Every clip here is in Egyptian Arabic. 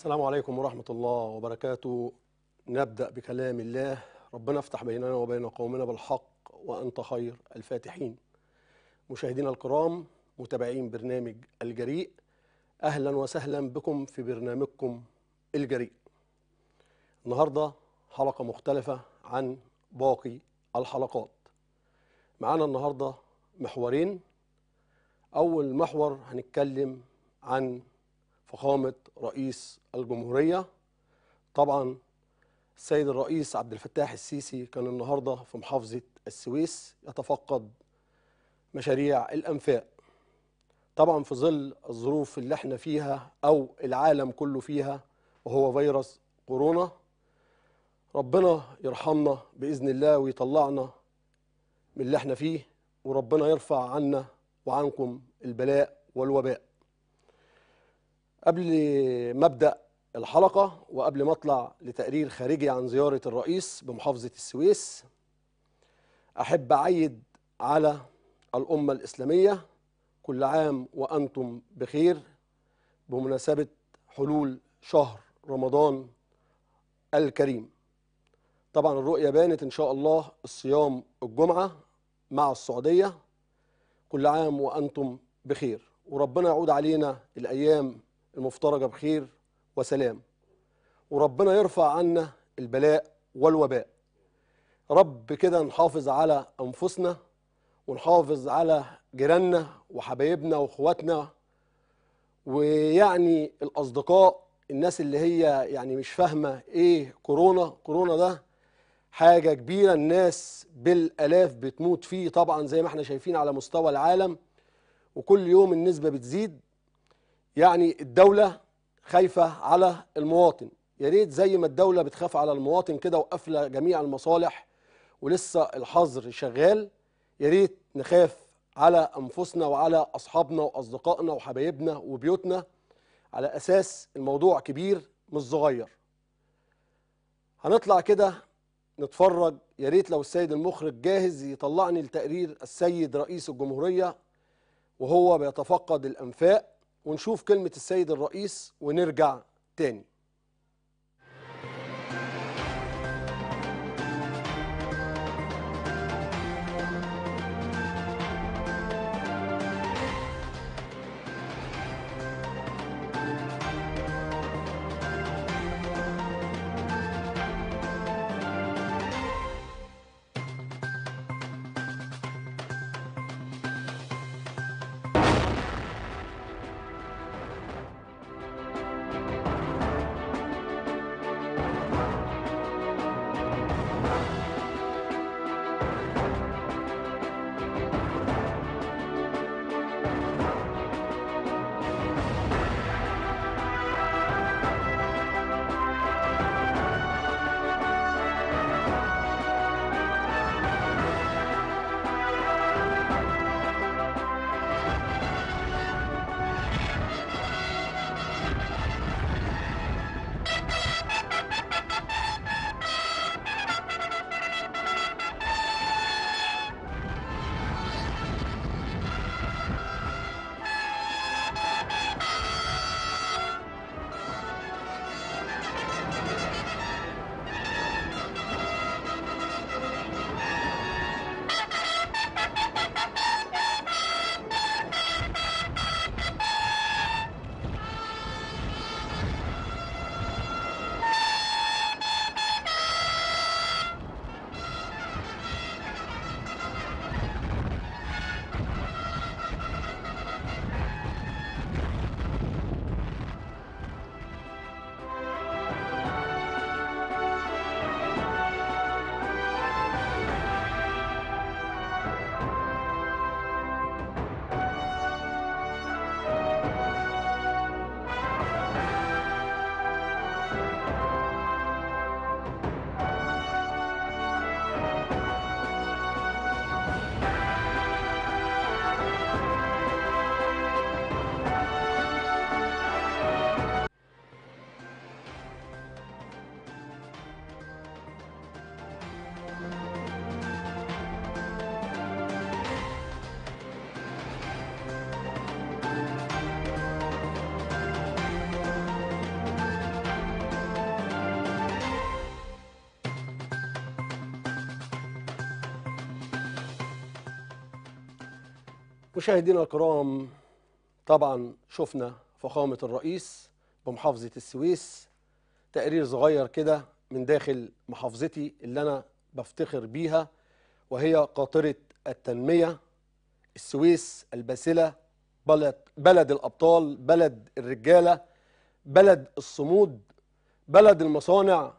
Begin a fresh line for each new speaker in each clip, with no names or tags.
السلام عليكم ورحمة الله وبركاته نبدأ بكلام الله ربنا افتح بيننا وبين قومنا بالحق وأنت خير الفاتحين مشاهدينا الكرام متابعين برنامج الجريء أهلا وسهلا بكم في برنامجكم الجريء النهاردة حلقة مختلفة عن باقي الحلقات معانا النهاردة محورين أول محور هنتكلم عن فخامة رئيس الجمهورية طبعا السيد الرئيس عبد الفتاح السيسي كان النهاردة في محافظة السويس يتفقد مشاريع الأنفاق طبعا في ظل الظروف اللي احنا فيها أو العالم كله فيها وهو فيروس كورونا ربنا يرحمنا بإذن الله ويطلعنا من اللي احنا فيه وربنا يرفع عنا وعنكم البلاء والوباء قبل ما ابدا الحلقه وقبل ما اطلع لتقرير خارجي عن زياره الرئيس بمحافظه السويس احب اعيد على الامه الاسلاميه كل عام وانتم بخير بمناسبه حلول شهر رمضان الكريم طبعا الرؤيه بانت ان شاء الله الصيام الجمعه مع السعوديه كل عام وانتم بخير وربنا يعود علينا الايام المفترجه بخير وسلام وربنا يرفع عنا البلاء والوباء رب كده نحافظ على انفسنا ونحافظ على جيراننا وحبايبنا واخواتنا ويعني الاصدقاء الناس اللي هي يعني مش فاهمه ايه كورونا كورونا ده حاجه كبيره الناس بالالاف بتموت فيه طبعا زي ما احنا شايفين على مستوى العالم وكل يوم النسبه بتزيد يعني الدولة خايفة على المواطن يا ريت زي ما الدولة بتخاف على المواطن كده وقافلة جميع المصالح ولسه الحظر شغال يا ريت نخاف على أنفسنا وعلى أصحابنا وأصدقائنا وحبايبنا وبيوتنا على أساس الموضوع كبير مش صغير هنطلع كده نتفرج يا ريت لو السيد المخرج جاهز يطلعني لتقرير السيد رئيس الجمهورية وهو بيتفقد الأنفاق ونشوف كلمة السيد الرئيس ونرجع تاني مشاهدينا الكرام طبعا شفنا فخامة الرئيس بمحافظة السويس تقرير صغير كده من داخل محافظتي اللي أنا بفتخر بيها وهي قاطرة التنمية السويس الباسلة بلد, بلد الأبطال بلد الرجالة بلد الصمود بلد المصانع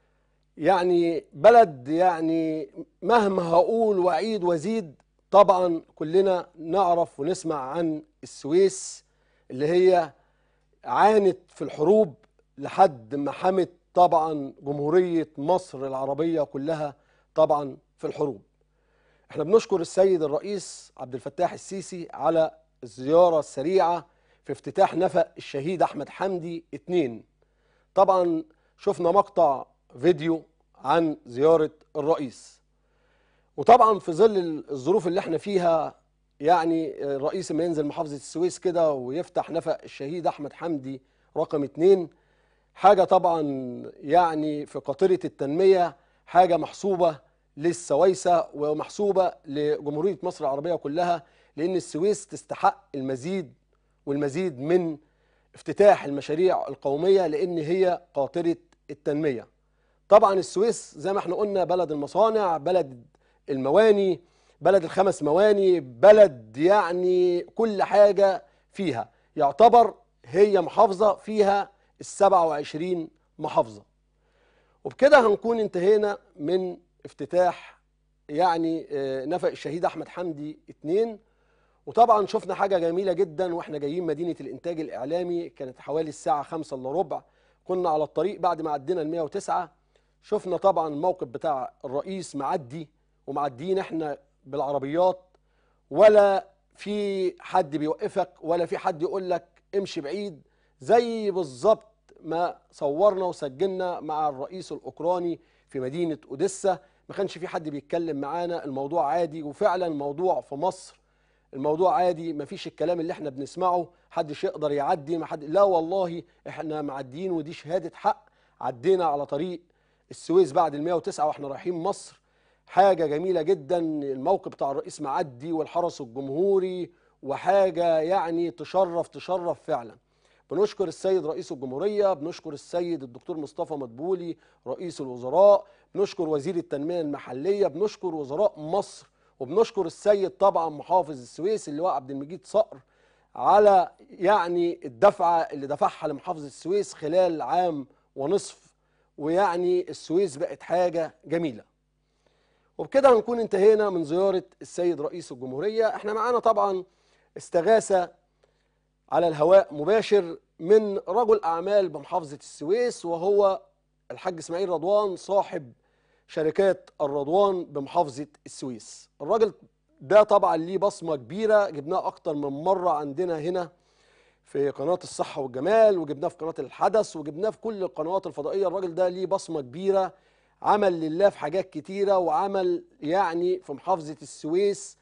يعني بلد يعني مهما هقول واعيد وازيد طبعا كلنا نعرف ونسمع عن السويس اللي هي عانت في الحروب لحد ما حمت طبعا جمهورية مصر العربية كلها طبعا في الحروب احنا بنشكر السيد الرئيس عبد الفتاح السيسي على الزيارة السريعة في افتتاح نفق الشهيد أحمد حمدي اتنين طبعا شفنا مقطع فيديو عن زيارة الرئيس وطبعا في ظل الظروف اللي احنا فيها يعني الرئيس لما ينزل محافظة السويس كده ويفتح نفق الشهيد أحمد حمدي رقم اتنين حاجة طبعا يعني في قاطرة التنمية حاجة محسوبة للسويسة ومحسوبة لجمهورية مصر العربية كلها لأن السويس تستحق المزيد والمزيد من افتتاح المشاريع القومية لأن هي قاطرة التنمية طبعا السويس زي ما احنا قلنا بلد المصانع بلد المواني بلد الخمس مواني بلد يعني كل حاجة فيها يعتبر هي محافظة فيها السبعة وعشرين محافظة وبكده هنكون انتهينا من افتتاح يعني نفق الشهيد أحمد حمدي اتنين وطبعا شفنا حاجة جميلة جدا واحنا جايين مدينة الإنتاج الإعلامي كانت حوالي الساعة خمسة إلا ربع كنا على الطريق بعد ما عدينا ال 109 شفنا طبعا الموقف بتاع الرئيس معدي ومعديين احنا بالعربيات ولا في حد بيوقفك ولا في حد يقول لك امشي بعيد زي بالظبط ما صورنا وسجلنا مع الرئيس الأوكراني في مدينة أوديسا ما كانش في حد بيتكلم معانا الموضوع عادي وفعلا الموضوع في مصر الموضوع عادي ما فيش الكلام اللي احنا بنسمعه حدش يقدر يعدي ما حد لا والله احنا معديين ودي شهادة حق عدينا على طريق السويس بعد ال 109 واحنا رايحين مصر حاجة جميلة جدا الموقف بتاع الرئيس معدي والحرس الجمهوري وحاجة يعني تشرف تشرف فعلا بنشكر السيد رئيس الجمهورية بنشكر السيد الدكتور مصطفى مدبولي رئيس الوزراء بنشكر وزير التنمية المحلية بنشكر وزراء مصر وبنشكر السيد طبعا محافظ السويس اللي هو عبد المجيد صقر على يعني الدفعة اللي دفعها لمحافظة السويس خلال عام ونصف ويعني السويس بقت حاجة جميلة وبكده هنكون انتهينا من زيارة السيد رئيس الجمهورية احنا معانا طبعا استغاثة على الهواء مباشر من رجل أعمال بمحافظة السويس وهو الحاج إسماعيل رضوان صاحب شركات الرضوان بمحافظة السويس الراجل ده طبعا ليه بصمة كبيرة جبناه أكتر من مرة عندنا هنا في قناة الصحة والجمال وجبناه في قناة الحدث وجبناه في كل القنوات الفضائية الراجل ده ليه بصمة كبيرة عمل لله في حاجات كتيرة وعمل يعني في محافظة السويس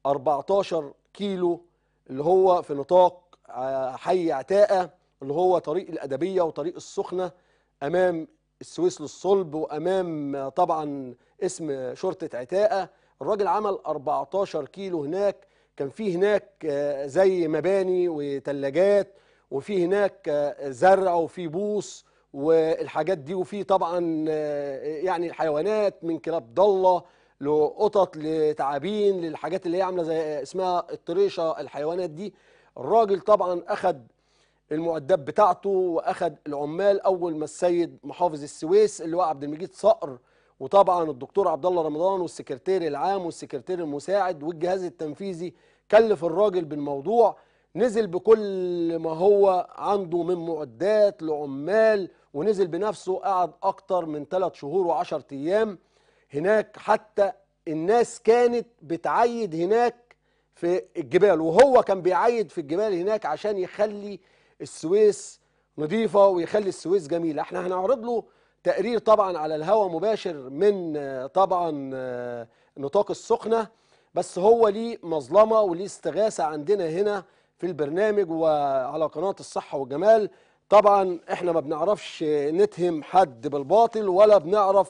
14 كيلو اللي هو في نطاق حي عتاقة اللي هو طريق الأدبية وطريق السخنة أمام السويس للصلب وأمام طبعا اسم شرطة عتاقة الراجل عمل 14 كيلو هناك كان في هناك زي مباني وثلاجات وفي هناك زرع وفي بوص والحاجات دي وفي طبعا يعني الحيوانات من كلاب ضله لقطط لتعابين للحاجات اللي هي عامله زي اسمها الطريشه الحيوانات دي الراجل طبعا اخذ المعدات بتاعته واخذ العمال اول ما السيد محافظ السويس اللي هو عبد المجيد صقر وطبعا الدكتور عبد الله رمضان والسكرتير العام والسكرتير المساعد والجهاز التنفيذي كلف الراجل بالموضوع نزل بكل ما هو عنده من معدات لعمال ونزل بنفسه قعد اكتر من 3 شهور و10 ايام هناك حتى الناس كانت بتعيد هناك في الجبال وهو كان بيعيد في الجبال هناك عشان يخلي السويس نظيفة ويخلي السويس جميلة احنا هنعرض له تقرير طبعا على الهواء مباشر من طبعا نطاق السخنة بس هو ليه مظلمة وليه استغاثة عندنا هنا في البرنامج وعلى قناة الصحة والجمال طبعا احنا ما بنعرفش نتهم حد بالباطل ولا بنعرف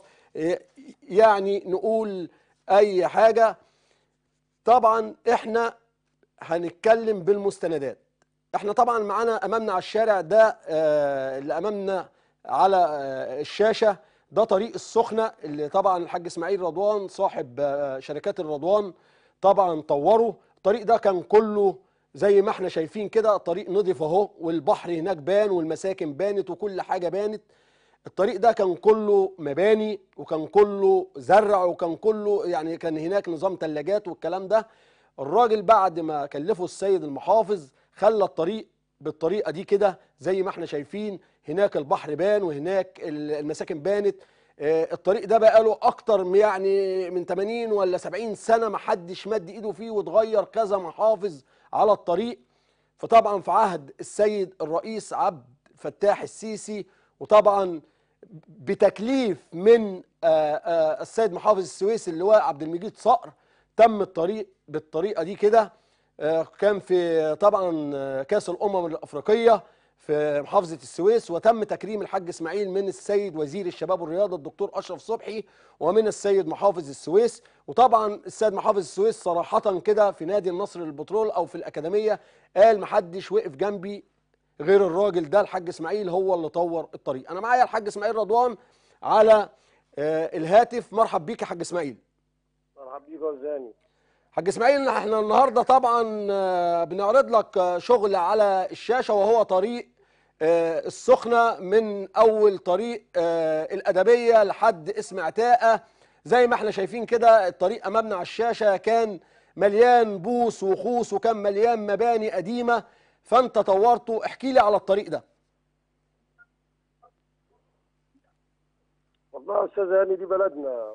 يعني نقول اي حاجة طبعا احنا هنتكلم بالمستندات احنا طبعا معانا امامنا على الشارع ده آه، اللي امامنا على آه، الشاشه ده طريق السخنه اللي طبعا الحاج اسماعيل رضوان صاحب آه، شركات الرضوان طبعا طوره الطريق ده كان كله زي ما احنا شايفين كده طريق نضيف اهو والبحر هناك بان والمساكن بانت وكل حاجه بانت الطريق ده كان كله مباني وكان كله زرع وكان كله يعني كان هناك نظام ثلاجات والكلام ده الراجل بعد ما كلفه السيد المحافظ خلى الطريق بالطريقه دي كده زي ما احنا شايفين هناك البحر بان وهناك ال- المساكن بانت آه، الطريق ده بقى له اكتر من- يعني من 80 ولا 70 سنه ما حدش مد ايده فيه واتغير كذا محافظ على الطريق فطبعا في عهد السيد الرئيس عبد الفتاح السيسي وطبعا بتكليف من آه، آه، السيد محافظ السويس اللواء عبد المجيد صقر تم الطريق بالطريقه دي كده آه، كان في طبعا آه، كاس الامم الافريقيه في محافظه السويس وتم تكريم الحاج اسماعيل من السيد وزير الشباب والرياضه الدكتور اشرف صبحي ومن السيد محافظ السويس وطبعا السيد محافظ السويس صراحه كده في نادي النصر للبترول او في الاكاديميه قال محدش وقف جنبي غير الراجل ده الحاج اسماعيل هو اللي طور الطريق انا معايا الحاج اسماعيل رضوان على آه، الهاتف مرحب بيك يا حاج اسماعيل
مرحب بيك يا زاني
حاج اسماعيل احنا النهارده طبعا آه، بنعرض لك آه، شغل على الشاشه وهو طريق آه، السخنه من اول طريق آه، الادبيه لحد اسم عتاقه زي ما احنا شايفين كده الطريق امامنا على الشاشه كان مليان بوس وخوص وكان مليان مباني قديمه فانت طورته احكي لي على الطريق ده
والله يا استاذ هاني دي بلدنا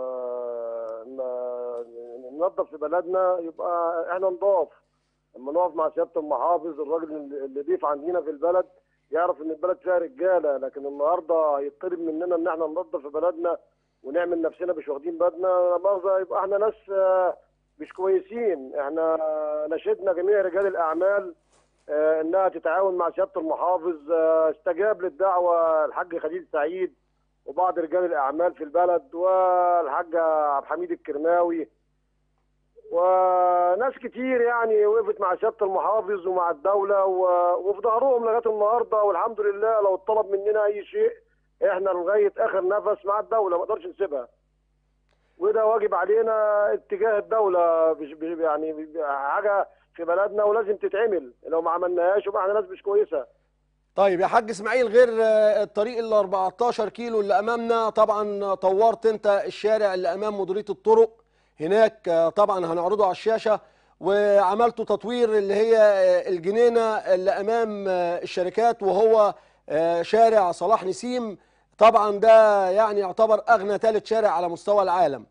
وننظف في بلدنا يبقى احنا نضاف لما نقف مع سياده المحافظ الراجل اللي اللي ضيف عندنا في البلد يعرف ان البلد فيها رجاله لكن النهارده هيطلب مننا ان احنا ننظف في بلدنا ونعمل نفسنا مش واخدين بالنا لا مؤاخذه يبقى احنا ناس آه، مش كويسين احنا نشدنا جميع رجال الاعمال آه، انها تتعاون مع سياده المحافظ آه، استجاب للدعوه الحاج خليل سعيد وبعض رجال الاعمال في البلد والحاج عبد الحميد الكرماوي وناس كتير يعني وقفت مع سياده المحافظ ومع الدوله و- وفي ظهرهم لغايه النهارده والحمد لله لو اتطلب مننا اي شيء احنا لغايه اخر نفس مع الدوله ما نقدرش نسيبها وده واجب علينا اتجاه الدوله مش مش- يعني حاجه في بلدنا ولازم تتعمل لو ما عملناهاش يبقى احنا ناس مش كويسه
طيب يا حاج اسماعيل غير آه، الطريق ال 14 كيلو اللي امامنا طبعا طورت انت الشارع اللي امام مديريه الطرق هناك آه، طبعا هنعرضه على الشاشه وعملتوا تطوير اللي هي آه، الجنينه اللي امام آه، الشركات وهو آه، شارع صلاح نسيم طبعا ده يعني يعتبر اغنى ثالث شارع على مستوى العالم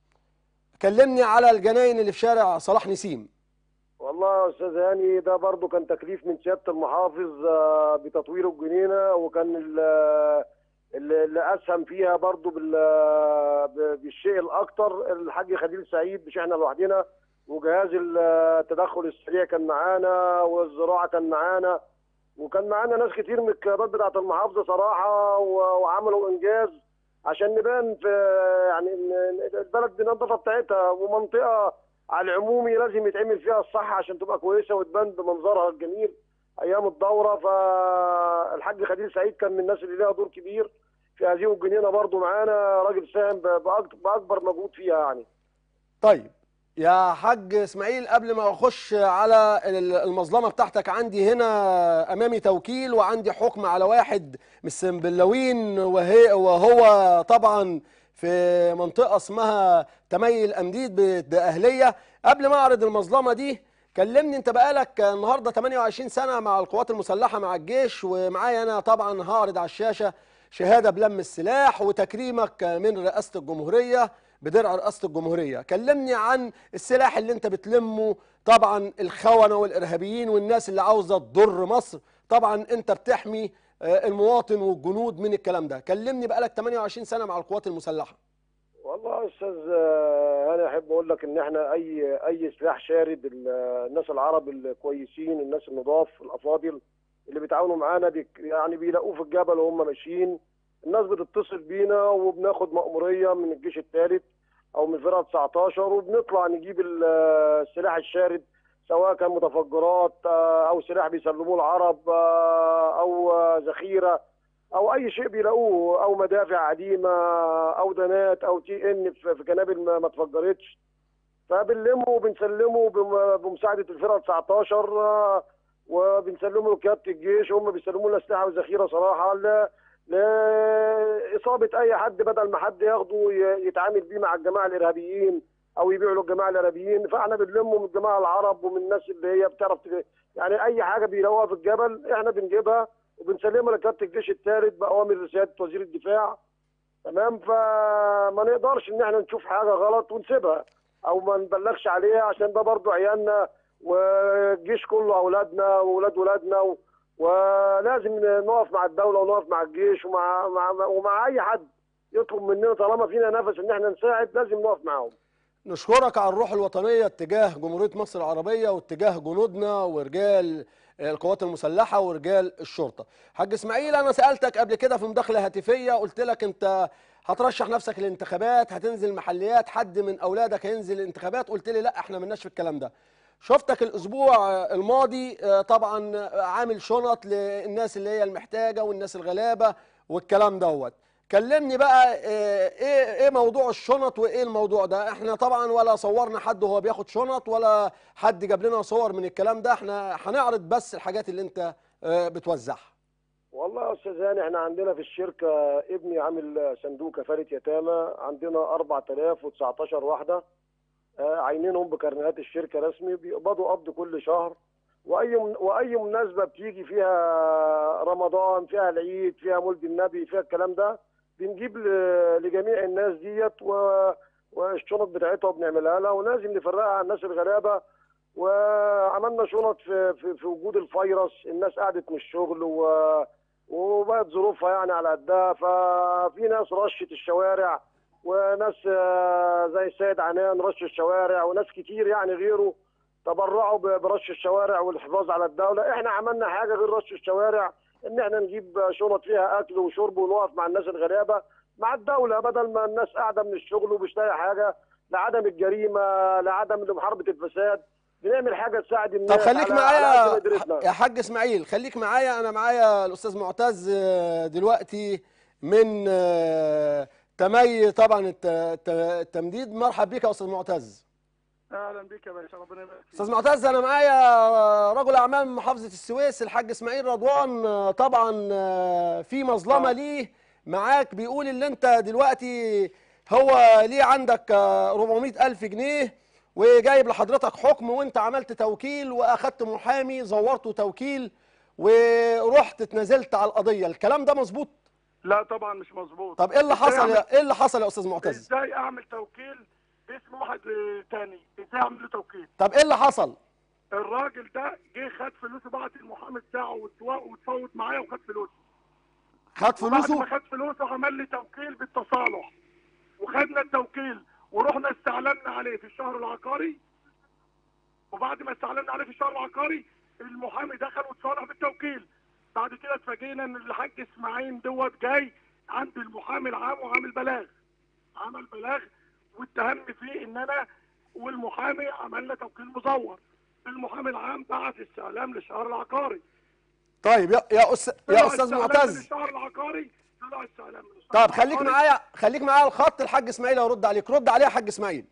كلمني على الجناين اللي في شارع صلاح نسيم
والله يا استاذ هاني ده برضو كان تكليف من سياده المحافظ آه، بتطوير الجنينه وكان ال- اللي اللي اسهم فيها برضو بال- ب- بالشيء الاكتر الحاج خليل سعيد مش احنا لوحدنا وجهاز التدخل السريع كان معانا والزراعه كان معانا وكان معانا ناس كتير من القيادات بتاعه المحافظه صراحه و- وعملوا انجاز عشان نبان في يعني إن البلد بالنظافه بتاعتها ومنطقه على العمومي لازم يتعمل فيها الصح عشان تبقى كويسه وتبان بمنظرها الجميل ايام الدوره فالحاج خليل سعيد كان من الناس اللي لها دور كبير في هذه الجنينه برضو معانا راجل ساهم ب- بأك- باكبر مجهود فيها يعني
طيب يا حاج اسماعيل قبل ما اخش على ال- المظلمه بتاعتك عندي هنا امامي توكيل وعندي حكم على واحد من السنبلاوين وهي وهو طبعا في منطقه اسمها تميل امديد باهليه قبل ما اعرض المظلمه دي كلمني انت بقالك النهارده 28 سنه مع القوات المسلحه مع الجيش ومعايا انا طبعا هعرض على الشاشه شهاده بلم السلاح وتكريمك من رئاسه الجمهوريه بدرع رئاسه الجمهوريه كلمني عن السلاح اللي انت بتلمه طبعا الخونه والارهابيين والناس اللي عاوزه تضر مصر طبعا انت بتحمي آه، المواطن والجنود من الكلام ده كلمني بقالك 28 سنه مع القوات المسلحه
والله يا استاذ آه، انا احب اقول لك ان احنا اي اي سلاح شارد ال- الناس العرب الكويسين الناس النضاف الافاضل اللي بيتعاونوا معانا بيك يعني بيلاقوه في الجبل وهم ماشيين الناس بتتصل بينا وبناخد مأمورية من الجيش الثالث او من فرقة 19 وبنطلع نجيب ال- السلاح الشارد سواء كان متفجرات آه، او سلاح بيسلموه العرب آه، او آه، ذخيره او اي شيء بيلاقوه او مدافع قديمه او دنات او تي ان في في قنابل ما ما اتفجرتش فبنلمه وبنسلمه بم- بمساعده الفرقه 19 آه، وبنسلمه لقياده الجيش هم بيسلموا لنا اسلحه وذخيره صراحه ل- لاصابه اي حد بدل ما حد ياخده ي- يتعامل بيه مع الجماعه الارهابيين او يبيعوا للجماعه الارهابيين فاحنا بنلمه من الجماعه العرب ومن الناس اللي هي بتعرف ت- يعني اي حاجه بيلاقوها في الجبل احنا بنجيبها وبنسلمها لقياده الجيش الثالث باوامر سياده وزير الدفاع تمام فما نقدرش ان احنا نشوف حاجه غلط ونسيبها او ما نبلغش عليها عشان ده برضو عيالنا والجيش كله اولادنا واولاد ولادنا و... ولازم نقف مع الدوله ونقف مع الجيش ومع مع... ومع اي حد يطلب مننا طالما فينا نفس ان احنا نساعد لازم نقف معاهم
نشكرك على الروح الوطنية اتجاه جمهورية مصر العربية واتجاه جنودنا ورجال القوات المسلحة ورجال الشرطة حاج اسماعيل انا سألتك قبل كده في مداخلة هاتفية قلت لك انت هترشح نفسك للانتخابات هتنزل محليات حد من اولادك هينزل الانتخابات قلت لي لا احنا ملناش في الكلام ده شفتك الاسبوع الماضي آه، طبعا عامل شنط للناس اللي هي المحتاجة والناس الغلابة والكلام دوت كلمني بقى آه، ايه ايه موضوع الشنط وايه الموضوع ده احنا طبعا ولا صورنا حد وهو بياخد شنط ولا حد جاب لنا صور من الكلام ده احنا هنعرض بس الحاجات اللي انت آه، بتوزعها
والله يا استاذ هاني احنا عندنا في الشركه ابني عامل صندوق كفاله يتامى عندنا 4019 واحده آه، عينينهم بكرنيهات الشركه رسمي بيقبضوا قبض كل شهر واي من- واي مناسبه بتيجي فيها رمضان فيها العيد فيها مولد النبي فيها الكلام ده بنجيب ل- لجميع الناس ديت و- والشنط بتاعتها بنعملها لها ولازم نفرقها عن الناس الغلابه وعملنا شنط في, في, في وجود الفيروس الناس قعدت من الشغل و وبقت ظروفها يعني على قدها ففي ناس رشت الشوارع وناس آه، زي السيد عنان رش الشوارع وناس كتير يعني غيره تبرعوا ب- برش الشوارع والحفاظ على الدولة احنا عملنا حاجة غير رش الشوارع ان احنا نجيب شنط فيها اكل وشرب ونقف مع الناس الغلابة مع الدولة بدل ما الناس قاعدة من الشغل ومش لاقي حاجة لعدم الجريمة لعدم محاربة الفساد بنعمل حاجة تساعد الناس
طب خليك
على- على قد
معايا
ما قدرتنا.
يا حاج اسماعيل خليك معايا انا معايا الاستاذ معتز آه، دلوقتي من آه، تمي طبعا الت- الت- التمديد مرحب بك يا استاذ معتز
اهلا بك يا باشا ربنا يبارك فيك
استاذ معتز انا معايا رجل اعمال من محافظه السويس الحاج اسماعيل رضوان آه، طبعا آه، في مظلمه
آه.
ليه معاك بيقول ان انت دلوقتي هو ليه عندك آه، 400 الف جنيه وجايب لحضرتك حكم وانت عملت توكيل واخدت محامي زورته توكيل ورحت اتنازلت على القضيه الكلام ده مظبوط
لا طبعا مش مظبوط
طب ايه اللي
إزاي
حصل
أعمل-
يا ايه اللي حصل يا استاذ معتز
ازاي اعمل توكيل باسم واحد آه، تاني ازاي اعمل له توكيل
طب ايه اللي حصل
الراجل ده جه خد فلوسه بعت المحامي بتاعه وتوا- وتفاوض معايا وخد فلوسه
خد
وبعد
فلوسه
ما خد فلوسه عمل لي توكيل بالتصالح وخدنا التوكيل ورحنا استعلمنا عليه في الشهر العقاري وبعد ما استعلمنا عليه في الشهر العقاري المحامي دخل وتصالح بالتوكيل بعد كده اتفاجئنا ان الحاج اسماعيل دوت جاي عند المحامي العام وعامل بلاغ عمل بلاغ واتهمني فيه ان انا والمحامي عملنا توكيل مزور المحامي العام بعت استعلام للشهر العقاري
طيب يا يا أس...
طلع
يا استاذ
استعلام من
معتز
الشهر العقاري طلع استعلام من الشهر
طب خليك
العقاري.
معايا خليك معايا على الخط الحاج اسماعيل هيرد عليك رد عليه يا حاج اسماعيل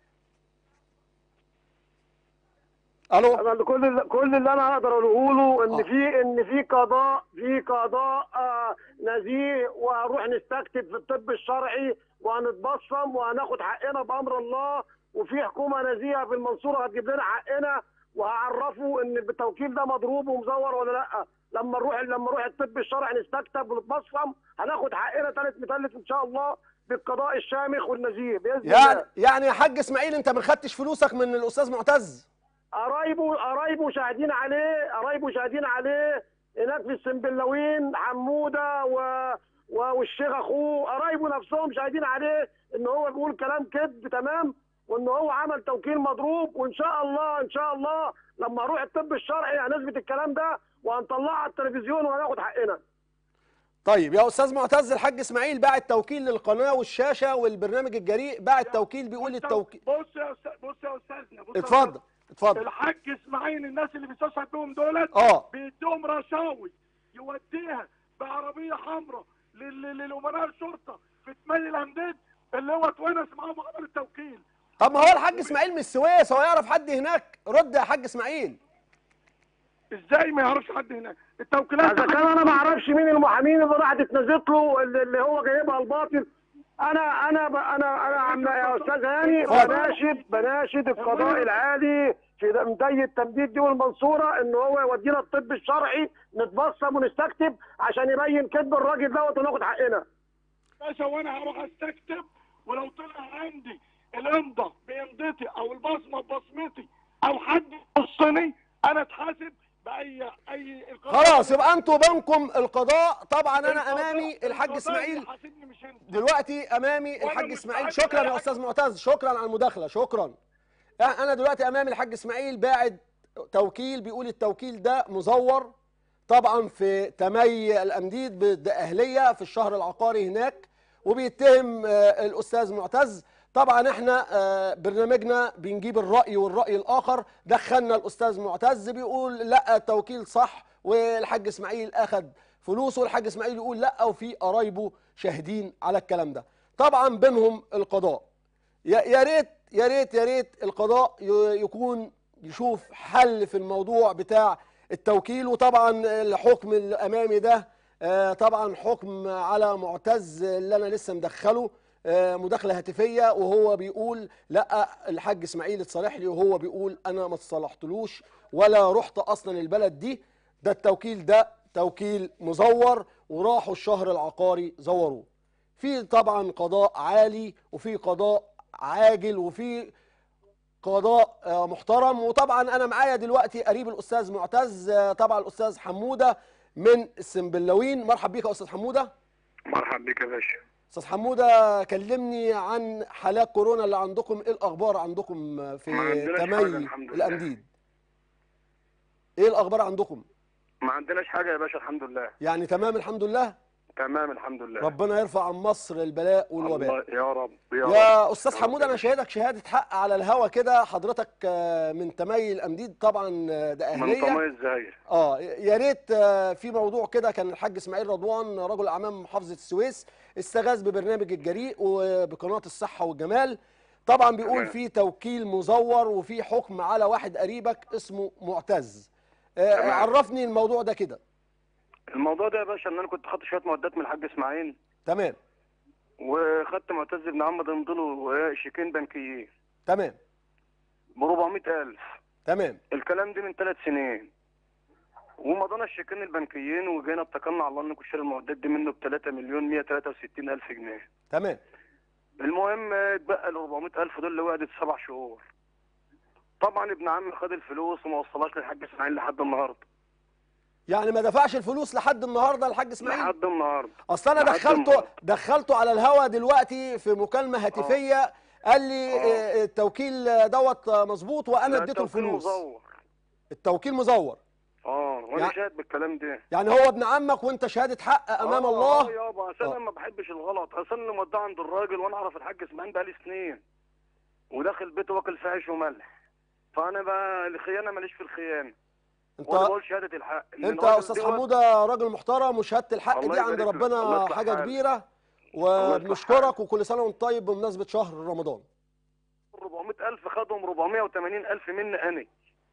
الو
انا اللي كل اللي كل اللي انا اقدر اقوله ان
آه.
في ان في قضاء في قضاء آه نزيه وهنروح نستكتب في الطب الشرعي وهنتبصم وهناخد حقنا بامر الله وفي حكومه نزيهه في المنصوره هتجيب لنا حقنا وهعرفوا ان التوكيل ده مضروب ومزور ولا لا لما نروح لما نروح الطب الشرعي نستكتب ونتبصم هناخد حقنا ثالث مثلث ان شاء الله بالقضاء الشامخ والنزيه باذن
يعني
الله
يعني يا حاج اسماعيل انت ما خدتش فلوسك من الاستاذ معتز
قرايبه قرايبه شاهدين عليه قرايبه شاهدين عليه هناك في السنبلاوين حموده و... و... والشيخ اخوه قرايبه نفسهم شاهدين عليه ان هو بيقول كلام كذب تمام وان هو عمل توكيل مضروب وان شاء الله ان شاء الله لما اروح الطب الشرعي هنثبت الكلام ده وهنطلعه على التلفزيون وهناخد حقنا
طيب يا استاذ معتز الحاج اسماعيل باع التوكيل للقناه والشاشه والبرنامج الجريء باع التوكيل بيقول
بص-
التوكيل
بص يا استاذ بص يا استاذنا بص يا
اتفضل
أستاذ.
اتفضل
الحاج اسماعيل الناس اللي بيستشهد بهم دولت
اه
بيديهم رشاوي يوديها بعربيه حمراء لل- لل- للامناء الشرطه في تميل الهمديد اللي هو اتونس معاهم عمل التوكيل
طب ما هو الحاج اسماعيل من السويس هو يعرف حد هناك رد يا حاج اسماعيل
ازاي ما يعرفش حد هناك التوكيلات
اذا كان انا ما اعرفش مين المحامين اللي راحت اتنزلت له اللي اللي هو جايبها الباطل انا انا ب- انا انا عم يا استاذ هاني
اتفضل.
بناشد بناشد القضاء العالي في مدية التمديد دي والمنصوره ان هو يودينا الطب الشرعي نتبصم ونستكتب عشان يبين كذب الراجل دوت وناخد حقنا
باشا وانا هروح استكتب ولو طلع عندي الامضه بامضتي او البصمه ببصمتي او حد يخصني انا اتحاسب باي اي القضاء-
خلاص يبقى انتوا بينكم القضاء طبعا انا
القضاء-
امامي الحاج
القضاء
اسماعيل
يحاسبني مش انت
دلوقتي امامي
وأنا
الحاج
مستعد
اسماعيل شكرا يا
لأي
استاذ معتز شكرا على المداخله شكرا انا دلوقتي امامي الحاج اسماعيل باعد توكيل بيقول التوكيل ده مزور طبعا في تمي الامديد بالدقهليه في الشهر العقاري هناك وبيتهم آه، الاستاذ معتز طبعا احنا آه، برنامجنا بنجيب الراي والراي الاخر دخلنا الاستاذ معتز بيقول لا التوكيل صح والحاج اسماعيل اخذ فلوسه والحاج اسماعيل يقول لا وفي قرايبه شاهدين على الكلام ده طبعا بينهم القضاء يا يا ريت يا ريت يا ريت القضاء ي- يكون يشوف حل في الموضوع بتاع التوكيل وطبعا الحكم الامامي ده آه، طبعا حكم على معتز اللي انا لسه مدخله آه، مداخله هاتفيه وهو بيقول لا الحاج اسماعيل اتصالح لي وهو بيقول انا ما اتصالحتلوش ولا رحت اصلا البلد دي ده التوكيل ده توكيل مزور وراحوا الشهر العقاري زوروه في طبعا قضاء عالي وفي قضاء عاجل وفي قضاء آه، محترم وطبعا انا معايا دلوقتي قريب الاستاذ معتز آه، طبعا الاستاذ حموده من السنبلاوين مرحب بيك يا استاذ حموده
مرحبا بك يا باشا
استاذ حموده كلمني عن حالات كورونا اللي عندكم ايه الاخبار عندكم في
ما عندناش حاجة
تمي
الحمد لله.
الامديد ايه الاخبار عندكم
ما عندناش حاجه يا باشا الحمد لله
يعني تمام الحمد لله
تمام الحمد لله
ربنا يرفع عن مصر البلاء والوباء
الله يا رب يا,
يا
رب.
استاذ
يا
حمود
رب.
انا شاهدك شهاده حق على الهوا كده حضرتك آه، من تمي الامديد طبعا آه، ده
من
اهليه
طماي الزهاير
اه يا ريت آه، في موضوع كده كان الحاج اسماعيل رضوان رجل اعمال محافظه السويس استغاث ببرنامج الجريء وبقناه الصحه والجمال طبعا بيقول
تمام.
في توكيل مزور وفي حكم على واحد قريبك اسمه معتز آه،
تمام.
عرفني الموضوع ده كده
الموضوع ده يا باشا ان انا كنت خدت شويه معدات من الحاج اسماعيل
تمام
وخدت معتز بن محمد مضله شيكين بنكيين
تمام
ب 400000
تمام
الكلام ده من ثلاث سنين ومضينا الشيكين البنكيين وجينا اتكلنا على الله انكم اشتري المعدات دي منه ب 3 مليون 163 الف جنيه
تمام
المهم اتبقى ال 400000 دول اللي وعدت سبع شهور طبعا ابن عمي خد الفلوس وما وصلهاش للحاج اسماعيل لحد النهارده
يعني ما دفعش الفلوس لحد النهارده الحاج اسماعيل
لحد النهارده
اصل انا
لحد
دخلته
النهاردة.
دخلته على الهوا دلوقتي في مكالمه هاتفيه قال لي
آه.
آه، التوكيل دوت مظبوط وانا
لا،
اديته
التوكيل
الفلوس
مزور
التوكيل مزور
اه وانا
يع-
شاهد بالكلام ده
يعني هو ابن عمك وانت شهاده حق امام
آه،
الله
اه يابا عشان
آه.
انا ما بحبش الغلط اصل انا مودع عند الراجل وانا اعرف الحاج اسماعيل بقالي سنين وداخل بيته واكل فيه عيش وملح فانا بقى الخيانه ماليش في الخيانه
انت
وانا بقول شهاده الحق إن
انت
الراجل
يا استاذ
دوت-
حموده راجل محترم وشهاده الحق
الله
دي عند
يبارك لك. الله
ربنا
يصلح
حاجه
حالك.
كبيره
يصلح
وبنشكرك
حالك.
وكل سنه وانت طيب بمناسبه شهر رمضان
400000 خدهم 480000 مني انا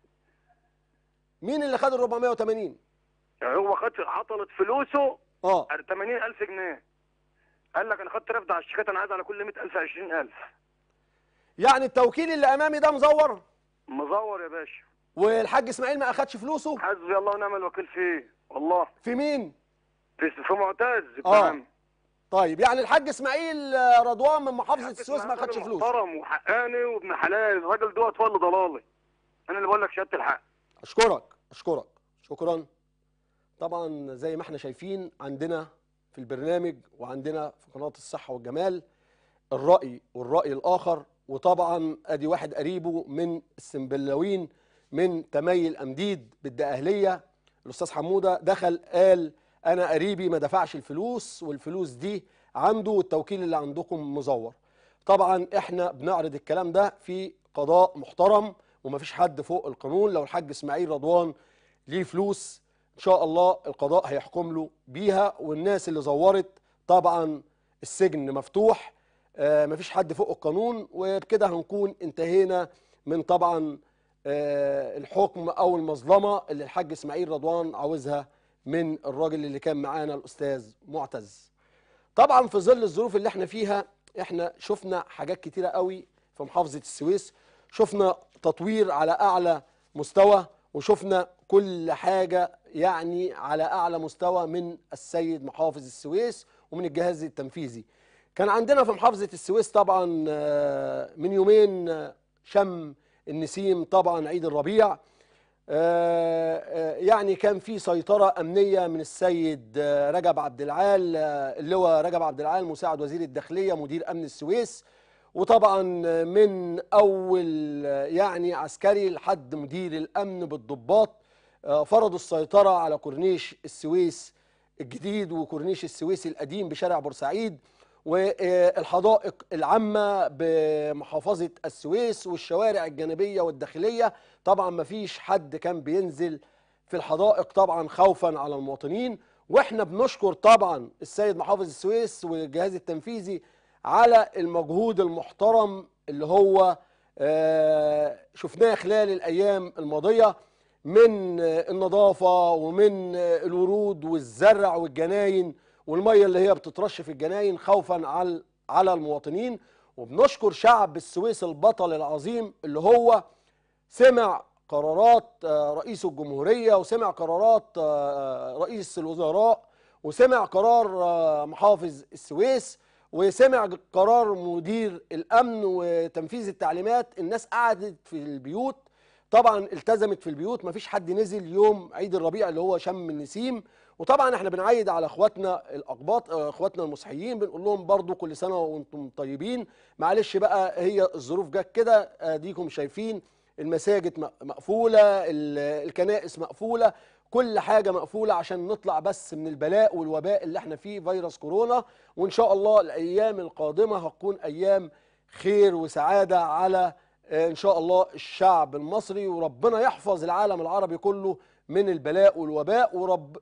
مين اللي خد ال 480
يعني هو خد عطلت فلوسه
اه
80000 جنيه قال لك انا خدت رفد على الشيكات انا عايز على كل 100000 20000
يعني التوكيل اللي امامي ده مزور
مزور يا باشا
والحاج اسماعيل ما اخدش فلوسه
حسبي الله ونعم الوكيل فيه والله
في مين
في في معتز ابن
آه.
عمي.
طيب يعني الحاج اسماعيل آه، رضوان من محافظه
الحاج
السويس ما
إسماعيل
خدش
راجل
فلوس
محترم وحقاني وابن حلال الراجل دوت هو اللي ضلالي انا اللي بقول لك شهاده الحق
اشكرك اشكرك شكرا طبعا زي ما احنا شايفين عندنا في البرنامج وعندنا في قناه الصحه والجمال الراي والراي الاخر وطبعا ادي واحد قريبه من السنبلاوين من تمي الامديد بالدقهليه الاستاذ حموده دخل قال انا قريبي ما دفعش الفلوس والفلوس دي عنده والتوكيل اللي عندكم مزور طبعا احنا بنعرض الكلام ده في قضاء محترم ومفيش حد فوق القانون لو الحاج اسماعيل رضوان ليه فلوس ان شاء الله القضاء هيحكم له بيها والناس اللي زورت طبعا السجن مفتوح آه، مفيش حد فوق القانون وبكده هنكون انتهينا من طبعا آه، الحكم او المظلمه اللي الحاج اسماعيل رضوان عاوزها من الراجل اللي كان معانا الاستاذ معتز طبعا في ظل الظروف اللي احنا فيها احنا شفنا حاجات كتيره قوي في محافظه السويس شفنا تطوير على اعلى مستوى وشفنا كل حاجه يعني على اعلى مستوى من السيد محافظ السويس ومن الجهاز التنفيذي كان عندنا في محافظه السويس طبعا آه، من يومين آه، شم النسيم طبعا عيد الربيع آه، آه، يعني كان في سيطرة أمنية من السيد آه، رجب عبد العال آه، اللواء رجب عبد العال مساعد وزير الداخلية مدير أمن السويس وطبعا من أول آه، يعني عسكري لحد مدير الأمن بالضباط آه، فرضوا السيطرة على كورنيش السويس الجديد وكورنيش السويس القديم بشارع بورسعيد والحدائق العامة بمحافظة السويس والشوارع الجانبية والداخلية طبعا ما فيش حد كان بينزل في الحدائق طبعا خوفا على المواطنين واحنا بنشكر طبعا السيد محافظ السويس والجهاز التنفيذي على المجهود المحترم اللي هو آه، شفناه خلال الايام الماضيه من آه، النظافه ومن آه، الورود والزرع والجناين والميه اللي هي بتترش في الجناين خوفا على على المواطنين وبنشكر شعب السويس البطل العظيم اللي هو سمع قرارات آه، رئيس الجمهورية وسمع قرارات آه، رئيس الوزراء وسمع قرار آه، محافظ السويس وسمع قرار مدير الأمن وتنفيذ التعليمات الناس قعدت في البيوت طبعا التزمت في البيوت مفيش حد نزل يوم عيد الربيع اللي هو شم النسيم وطبعا احنا بنعيد على اخواتنا الاقباط آه، اخواتنا المسيحيين بنقول لهم برضو كل سنه وانتم طيبين معلش بقى هي الظروف جت كده اديكم شايفين المساجد م- مقفوله ال- الكنائس مقفوله كل حاجه مقفوله عشان نطلع بس من البلاء والوباء اللي احنا فيه فيروس كورونا وان شاء الله الايام القادمه هتكون ايام خير وسعاده على آه، ان شاء الله الشعب المصري وربنا يحفظ العالم العربي كله من البلاء والوباء ورب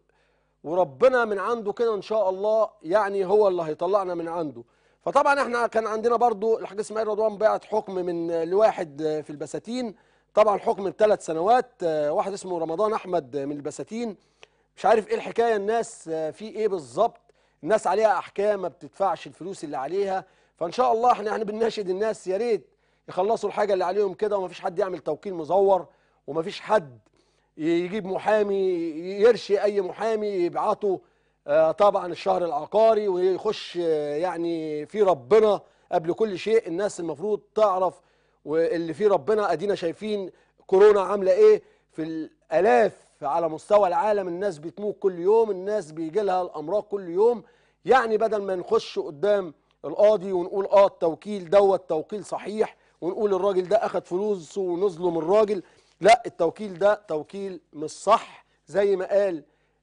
وربنا من عنده كده ان شاء الله يعني هو اللي هيطلعنا من عنده فطبعا احنا كان عندنا برضو الحاج اسماعيل رضوان بعت حكم من لواحد في البساتين طبعا حكم بثلاث سنوات آه، واحد اسمه رمضان احمد من البساتين مش عارف ايه الحكايه الناس آه، في ايه بالظبط الناس عليها احكام ما بتدفعش الفلوس اللي عليها فان شاء الله احنا يعني بنناشد الناس يا ريت يخلصوا الحاجه اللي عليهم كده ومفيش حد يعمل توكيل مزور ومفيش حد يجيب محامي يرشي اي محامي يبعته آه، طبعا الشهر العقاري ويخش آه، يعني في ربنا قبل كل شيء الناس المفروض تعرف واللي في ربنا ادينا شايفين كورونا عامله ايه في الالاف على مستوى العالم الناس بتموت كل يوم الناس بيجي لها الامراض كل يوم يعني بدل ما نخش قدام القاضي ونقول اه التوكيل دوت توكيل صحيح ونقول الراجل ده اخد فلوسه ونظلم الراجل لا التوكيل ده توكيل مش صح زي ما قال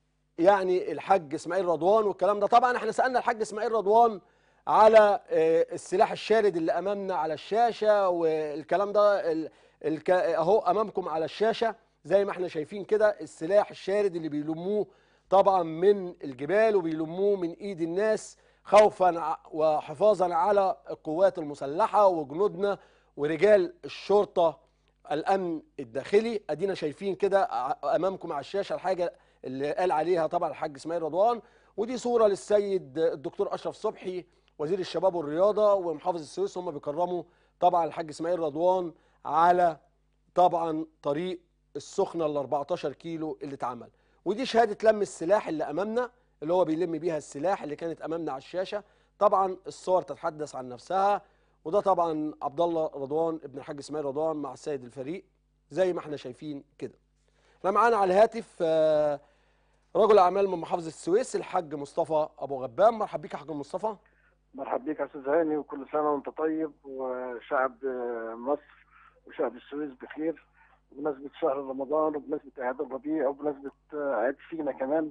يعني الحاج اسماعيل رضوان والكلام ده طبعا احنا سالنا الحاج اسماعيل رضوان على آه، السلاح الشارد اللي امامنا على الشاشه والكلام ده ال- الك- اهو امامكم على الشاشه زي ما احنا شايفين كده السلاح الشارد اللي بيلموه طبعا من الجبال وبيلموه من ايد الناس خوفا ع- وحفاظا على القوات المسلحه وجنودنا ورجال الشرطه الامن الداخلي ادينا شايفين كده ع- امامكم على الشاشه الحاجه اللي قال عليها طبعا الحاج اسماعيل رضوان ودي صوره للسيد الدكتور اشرف صبحي وزير الشباب والرياضه ومحافظ السويس هم بيكرموا طبعا الحاج اسماعيل رضوان على طبعا طريق السخنه ال 14 كيلو اللي اتعمل ودي شهاده لم السلاح اللي امامنا اللي هو بيلم بيها السلاح اللي كانت امامنا على الشاشه طبعا الصور تتحدث عن نفسها وده طبعا عبد الله رضوان ابن الحاج اسماعيل رضوان مع السيد الفريق زي ما احنا شايفين كده احنا معانا على الهاتف آه، رجل اعمال من محافظه السويس الحاج مصطفى ابو غبام مرحب بيك يا حاج مصطفى
مرحب بيك يا استاذ هاني وكل سنه وانت طيب وشعب آه، مصر وشعب السويس بخير بمناسبه شهر رمضان وبمناسبه اعياد الربيع وبمناسبه آه، عيد سينا كمان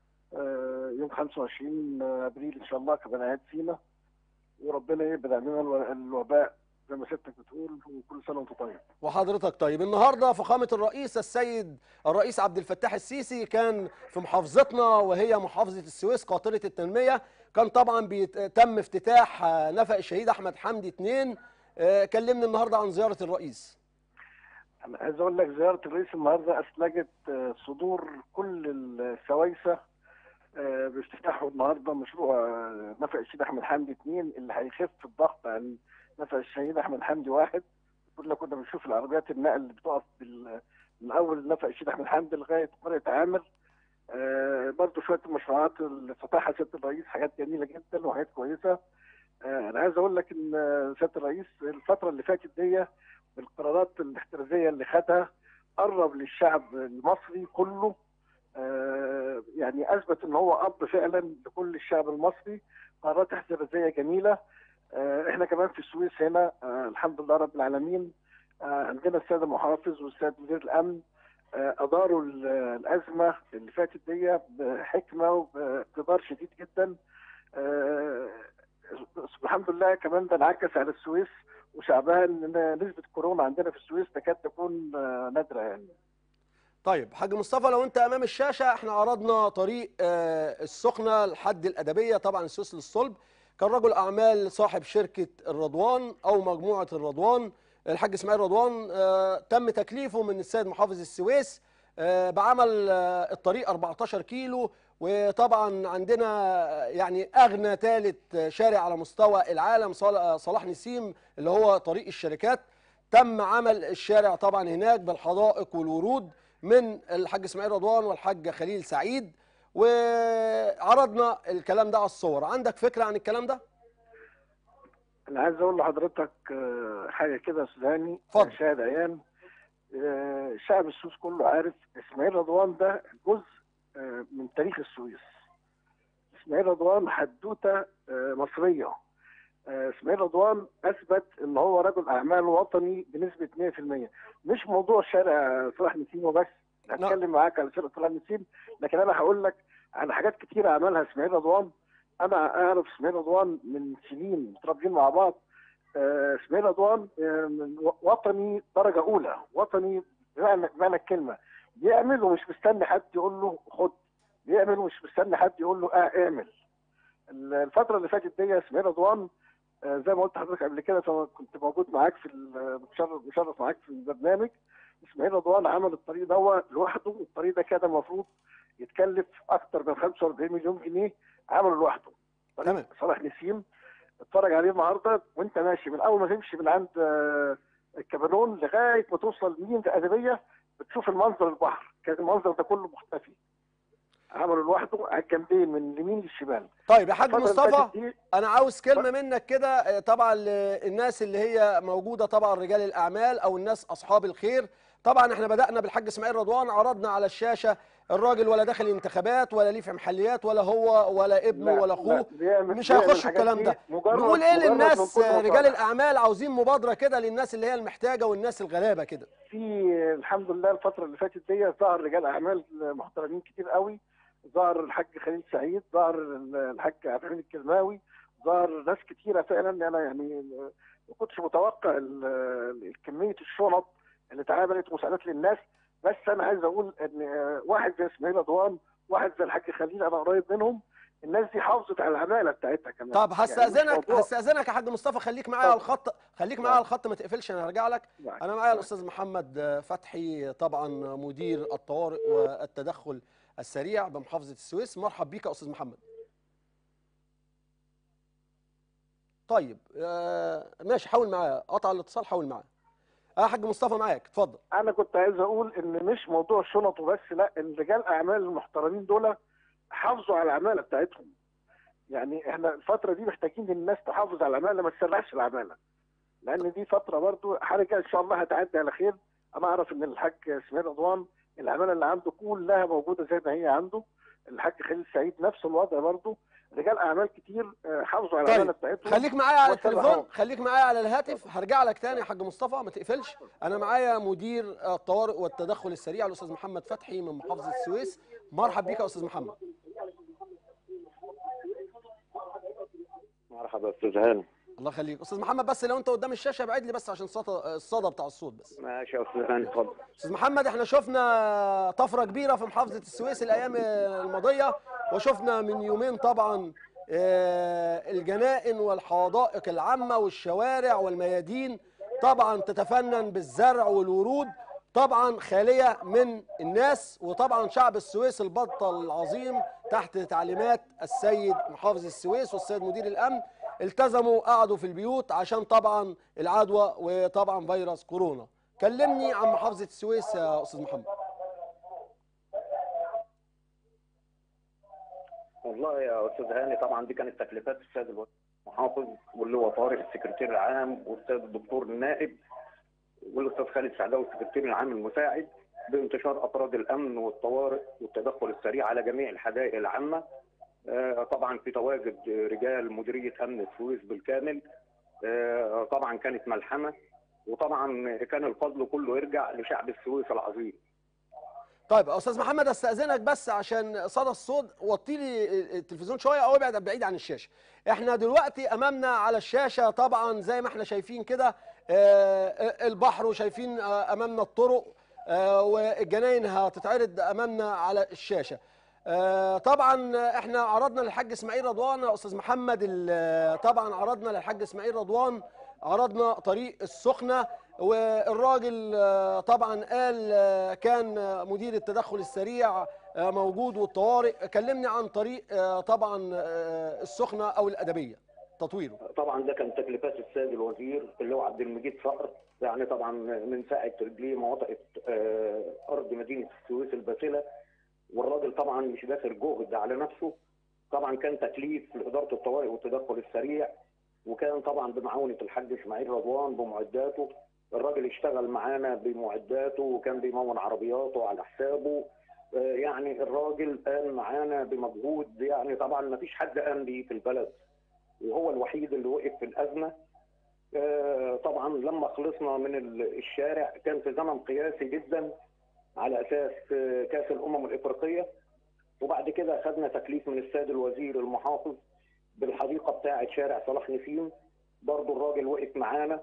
آه، يوم 25 ابريل ان شاء الله كمان عيد سينا وربنا يبعد عننا الو- الوباء زي ما سيادتك بتقول وكل سنه وانت طيب
وحضرتك طيب النهارده فخامه الرئيس السيد الرئيس عبد الفتاح السيسي كان في محافظتنا وهي محافظه السويس قاطره التنميه كان طبعا بيت- تم افتتاح آه، نفق الشهيد احمد حمدي 2 آه، كلمني النهارده عن زياره الرئيس
انا عايز اقول لك زياره الرئيس النهارده اسلجت آه، صدور كل السويسه آه، بافتتاحه النهارده مشروع آه، نفق الشهيد احمد حمدي 2 اللي هيخف الضغط عن نفق الشهيد احمد حمدي واحد كنا كنا بنشوف العربيات النقل اللي بتقف بال- من اول نفق الشهيد احمد حمدي لغايه قريه عامر آه، برضه شويه المشروعات اللي فتحها سياده الرئيس حاجات جميله جدا وحاجات كويسه آه، انا عايز اقول لك ان آه، سياده الرئيس الفتره اللي فاتت دي بالقرارات الاحترازيه اللي خدها قرب للشعب المصري كله آه، يعني اثبت ان هو اب فعلا لكل الشعب المصري قرارات احترازيه جميله آه، احنا كمان في السويس هنا آه، الحمد لله رب العالمين آه، عندنا السيد المحافظ والسيد مدير الامن آه، اداروا ال- الازمه اللي فاتت دي بحكمه وباقتدار شديد جدا آه، الحمد لله كمان ده انعكس على السويس وشعبها ان نسبه كورونا عندنا في السويس تكاد تكون آه، نادره يعني
طيب حاج مصطفى لو انت امام الشاشه احنا عرضنا طريق آه، السخنه لحد الادبيه طبعا السويس للصلب كان رجل اعمال صاحب شركه الرضوان او مجموعه الرضوان الحاج اسماعيل رضوان آه، تم تكليفه من السيد محافظ السويس آه، بعمل آه، الطريق 14 كيلو وطبعا عندنا آه، يعني اغنى ثالث شارع على مستوى العالم صال- آه، صلاح نسيم اللي هو طريق الشركات تم عمل الشارع طبعا هناك بالحدائق والورود من الحاج اسماعيل رضوان والحاج خليل سعيد وعرضنا الكلام ده على الصور عندك فكره عن الكلام ده
انا عايز اقول لحضرتك آه، حاجه كده يا استاذ هاني
اتفضل.
شاهد عيان آه، شعب السويس كله عارف اسماعيل رضوان ده جزء آه، من تاريخ السويس اسماعيل رضوان حدوته آه، مصريه آه، اسماعيل رضوان اثبت ان هو رجل اعمال وطني بنسبه 100% مش موضوع شارع صلاح نسيم وبس هتكلم معاك على شارع صلاح نسيم لكن انا هقول لك على حاجات كتيره عملها اسماعيل رضوان انا اعرف اسماعيل رضوان من سنين متربيين مع بعض آه، اسماعيل رضوان آه، من و- وطني درجه اولى وطني بمعنى بمعنى الكلمه بيعمل ومش مستني حد يقول له خد بيعمل ومش مستني حد يقول له اه اعمل الفتره اللي فاتت دي اسماعيل رضوان آه، زي ما قلت لحضرتك قبل كده فأنا كنت موجود معاك في ال- مشرف مشرف معاك في البرنامج اسماعيل رضوان عمل الطريق ده لوحده الطريق ده كان المفروض يتكلف اكتر من 45 مليون جنيه عمله لوحده
تمام.
طريق صلاح نسيم اتفرج عليه النهارده وانت ماشي من اول ما تمشي من عند آه، الكبالون لغايه ما توصل لمين الادبيه بتشوف المنظر البحر كان المنظر ده كله مختفي عمله لوحده على الجنبين من اليمين للشمال
طيب يا حاج
الفترة اللي
مصطفى
فاتت دي
انا عاوز كلمه منك كده آه، طبعا للناس اللي هي موجوده طبعا رجال الاعمال او الناس اصحاب الخير طبعا احنا بدانا بالحاج اسماعيل رضوان عرضنا على الشاشه الراجل ولا داخل انتخابات ولا ليه في محليات ولا هو ولا ابنه
لا،
ولا
لا،
اخوه
بيعمل-
مش
بيعمل
هيخش
الحاجات
الكلام
دي
ده
مجرد
نقول ايه
مجرد من
للناس
كل
آه، رجال
مصالح.
الاعمال عاوزين مبادره كده للناس اللي هي المحتاجه والناس الغلابه كده
في الحمد لله الفترة اللي فاتت دي ظهر رجال أعمال محترمين كتير قوي ظهر الحاج خليل سعيد ظهر الحاج عبد الحميد الكرماوي ظهر ناس كتيرة فعلا أنا يعني ما كنتش متوقع ال- كمية الشنط اللي اتعملت مساعدات للناس بس أنا عايز أقول إن واحد زي إسماعيل رضوان واحد زي الحاج خليل أنا قريب منهم الناس دي حافظت على العمالة بتاعتها كمان
طب
يعني مش
هستاذنك
موضوع-
هستاذنك يا حاج مصطفى خليك معايا على
اتفضل.
الخط خليك معايا على الخط ما تقفلش انا هرجع لك
معاك.
انا معايا الاستاذ محمد فتحي طبعا مدير الطوارئ والتدخل السريع بمحافظه السويس مرحب بيك يا استاذ محمد طيب آه ماشي حاول معايا قطع الاتصال حاول معايا اه حاج مصطفى معاك اتفضل
انا كنت عايز اقول ان مش موضوع الشنط وبس لا ان رجال اعمال المحترمين دول حافظوا على العماله بتاعتهم يعني احنا الفتره دي محتاجين الناس تحافظ على العماله ما تسرعش العماله لان دي فتره برضو حاجه ان شاء الله هتعدي على خير انا اعرف ان الحاج اسماعيل رضوان العماله اللي عنده كلها موجوده زي ما هي عنده الحاج خليل سعيد نفس الوضع برضو رجال اعمال كتير آه، حافظوا على
طيب،
العماله بتاعتهم
خليك معايا على
وسرعهم.
التليفون خليك معايا على الهاتف هرجع لك تاني يا حاج مصطفى ما تقفلش انا معايا مدير الطوارئ والتدخل السريع الاستاذ محمد فتحي من محافظه السويس مرحب بيك يا استاذ محمد
مرحبا استاذ هاني
الله يخليك استاذ محمد بس لو انت قدام الشاشه ابعد لي بس عشان صوت الصدى بتاع الصوت بس
ماشي يا استاذ هاني اتفضل
استاذ محمد احنا شفنا طفره كبيره في محافظه السويس الايام الماضيه وشفنا من يومين طبعا آه، الجنائن والحدائق العامه والشوارع والميادين طبعا تتفنن بالزرع والورود طبعا خاليه من الناس وطبعا شعب السويس البطل العظيم تحت تعليمات السيد محافظ السويس والسيد مدير الامن التزموا قعدوا في البيوت عشان طبعا العدوى وطبعا فيروس كورونا كلمني عن محافظه السويس يا استاذ محمد
والله يا استاذ هاني طبعا دي كانت تكليفات السيد المحافظ واللي هو طارق السكرتير العام والاستاذ الدكتور النائب والاستاذ خالد سعداوي السكرتير العام المساعد بانتشار افراد الامن والطوارئ والتدخل السريع على جميع الحدائق العامه آه، طبعا في تواجد رجال مديريه امن السويس بالكامل آه، طبعا كانت ملحمه وطبعا كان الفضل كله يرجع لشعب السويس العظيم
طيب يا استاذ محمد استاذنك بس عشان صدى الصوت وطي لي التلفزيون شويه او ابعد بعيد عن الشاشه احنا دلوقتي امامنا على الشاشه طبعا زي ما احنا شايفين كده آه، البحر وشايفين آه، امامنا الطرق آه، والجناين هتتعرض امامنا على الشاشه آه، طبعا احنا عرضنا للحاج اسماعيل رضوان يا استاذ محمد ال- طبعا عرضنا للحاج اسماعيل رضوان عرضنا طريق السخنه والراجل آه، طبعا قال آه، كان آه، مدير التدخل السريع آه، موجود والطوارئ كلمني عن طريق آه، طبعا آه، السخنه او الادبيه تطويره
طبعا ده كان تكليفات السيد الوزير اللي هو عبد المجيد صقر يعني طبعا من ساعه رجليه ما وطئت آه، ارض مدينه السويس الباسله والراجل طبعا مش داخل جهد على نفسه طبعا كان تكليف لاداره الطوارئ والتدخل السريع وكان طبعا بمعاونه الحاج اسماعيل رضوان بمعداته الراجل اشتغل معانا بمعداته وكان بيمون عربياته على حسابه آه، يعني الراجل قام معانا بمجهود يعني طبعا ما فيش حد قام بيه في البلد وهو الوحيد اللي وقف في الازمه آه، طبعا لما خلصنا من ال- الشارع كان في زمن قياسي جدا على اساس آه، كاس الامم الافريقيه وبعد كده خدنا تكليف من السيد الوزير المحافظ بالحديقه بتاعه شارع صلاح نسيم برضه الراجل وقف معانا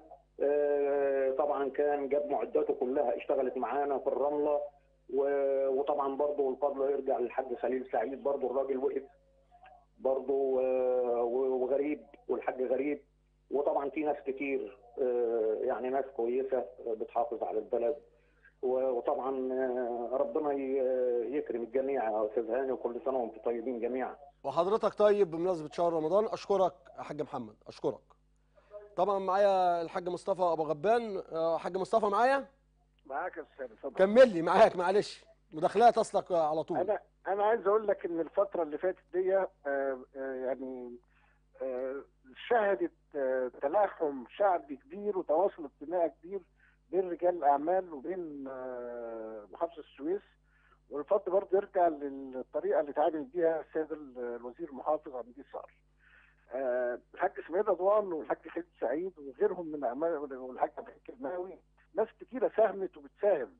آه، طبعا كان جاب معداته كلها اشتغلت معانا في الرمله و- وطبعا برضه الفضل يرجع للحاج خليل سعيد برضه الراجل وقف برضه آه، وغريب والحاج غريب وطبعا في ناس كتير آه، يعني ناس كويسه آه، بتحافظ على البلد و- وطبعا آه، ربنا ي- يكرم الجميع يا استاذ هاني وكل سنه وانتم طيبين جميعا
وحضرتك طيب بمناسبه شهر رمضان اشكرك يا حاج محمد اشكرك طبعا معايا الحاج مصطفى ابو غبان آه، حاج مصطفى معايا
معاك يا استاذ اتفضل
كمل لي معاك معلش مداخلات اصلك على طول
انا انا عايز اقول لك ان الفتره اللي فاتت دي آه، آه، يعني آه، شهدت آه، تلاحم شعبي كبير وتواصل اجتماعي كبير بين رجال الاعمال وبين آه، محافظه السويس والفضل برضه يرجع للطريقه اللي اتعامل بيها السيد ال- الوزير المحافظ عبد المجيد صقر. آه، الحاج اسماعيل رضوان والحاج خالد سعيد وغيرهم من اعمال والحاج عبد الحكيم الماوي ناس كتيره ساهمت وبتساهم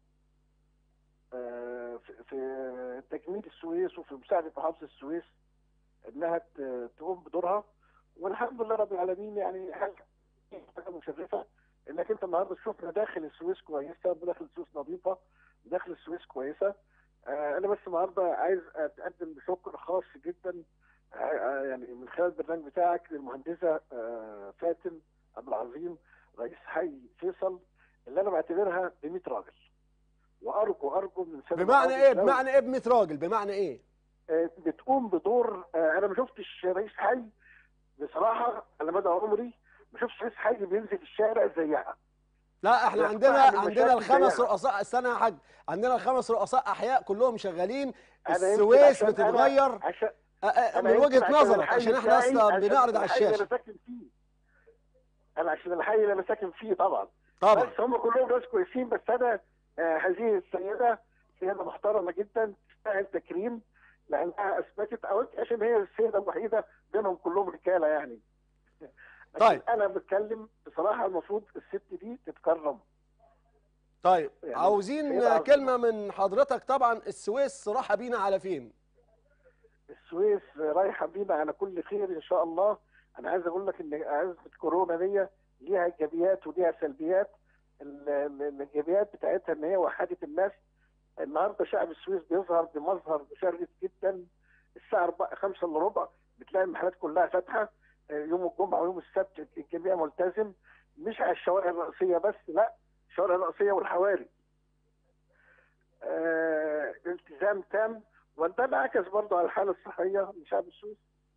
آه، في في تجميل السويس وفي مساعده محافظه السويس انها ت- تقوم بدورها والحمد لله رب العالمين يعني حاجه حاجه مشرفه انك انت النهارده شفنا داخل السويس كويسه داخل السويس نظيفه داخل السويس كويسه آه، انا بس النهارده عايز اتقدم بشكر خاص جدا آه، آه، يعني من خلال البرنامج بتاعك للمهندسه آه، فاتن عبد العظيم رئيس حي فيصل اللي انا بعتبرها ب 100 راجل وارجو ارجو من سيد
بمعنى
المحافظ
ايه
لو-
بمعنى ايه ب 100 راجل بمعنى ايه
آه، بتقوم بدور آه، انا ما شفتش رئيس حي بصراحه على مدى عمري ما شفتش رئيس حي بينزل الشارع زيها
لا احنا
لا،
عندنا
صاحب
عندنا
المشاكل
الخمس
زيها.
رؤساء استنى يا حاج عندنا الخمس رؤساء احياء كلهم شغالين
أنا يمكن
السويس
عشان أنا-
بتتغير
عشان
آه، آه،
أنا
من
يمكن
وجهه
عشان
نظرك
الحي
عشان احنا
بتاعي-
اصلا
عشان
بنعرض على
الحي اللي
الشاشه
انا ساكن فيه انا عشان الحي اللي انا ساكن فيه طبعا
طبعا
بس هم كلهم ناس كويسين بس انا آه هذه السيده سيده محترمه جدا تستاهل تكريم لانها اثبتت او عشان هي السيده الوحيده بينهم كلهم رجاله يعني لكن
طيب.
انا بتكلم بصراحه المفروض الست دي تتكرم
طيب
يعني
عاوزين
سيدة عظيمة.
كلمه من حضرتك طبعا السويس راحه بينا على فين
السويس رايحه بينا على كل خير ان شاء الله انا عايز اقول لك ان ازمه كورونا دي ليها ايجابيات وليها سلبيات ال- ال- الايجابيات بتاعتها ان هي وحدت الناس النهارده شعب السويس بيظهر بمظهر مشرف جدا الساعه 5 الا ربع بتلاقي المحلات كلها فاتحه آه، يوم الجمعه ويوم السبت الجميع ملتزم مش على الشوارع الرئيسيه بس لا الشوارع الرئيسيه والحواري آه، التزام تام وده انعكس برضه على الحاله الصحيه لشعب السويس